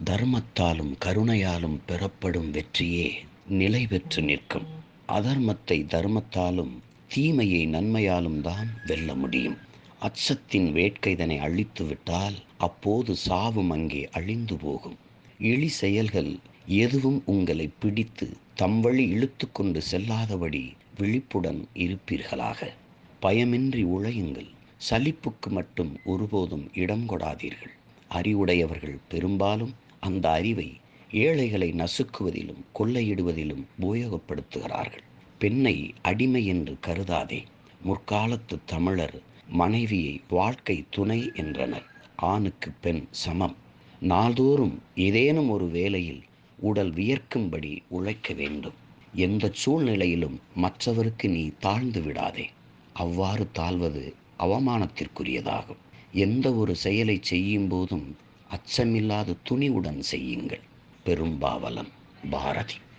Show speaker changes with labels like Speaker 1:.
Speaker 1: தர்மத்தாலும் கருணையாலும் பெறப்படும் வெற்றியே நிலை பெற்று நிற்கும் அதர்மத்தை தர்மத்தாலும் தீமையை நன்மையாலும் தான் வெல்ல முடியும் அச்சத்தின் வேட்கைதனை அழித்து விட்டால் அப்போது சாவும் அங்கே அழிந்து போகும் இழி செயல்கள் எதுவும் உங்களை பிடித்து தம் வழி இழுத்து கொண்டு செல்லாதபடி விழிப்புடன் இருப்பீர்களாக பயமின்றி உழையுங்கள் சலிப்புக்கு மட்டும் ஒருபோதும் இடம் கொடாதீர்கள் அறிவுடையவர்கள் பெரும்பாலும் அந்த அறிவை ஏழைகளை நசுக்குவதிலும் கொள்ளையிடுவதிலும் உபயோகப்படுத்துகிறார்கள் பெண்ணை அடிமை என்று கருதாதே முற்காலத்து தமிழர் மனைவியை வாழ்க்கை துணை என்றனர் ஆணுக்கு பெண் சமம் நாள்தோறும் ஏதேனும் ஒரு வேலையில் உடல் வியர்க்கும்படி உழைக்க வேண்டும் எந்த சூழ்நிலையிலும் மற்றவருக்கு நீ தாழ்ந்து விடாதே அவ்வாறு தாழ்வது அவமானத்திற்குரியதாகும் எந்த ஒரு செயலை செய்யும் போதும் அச்சமில்லாத துணிவுடன் செய்யுங்கள் பெரும்பாவலன் பாரதி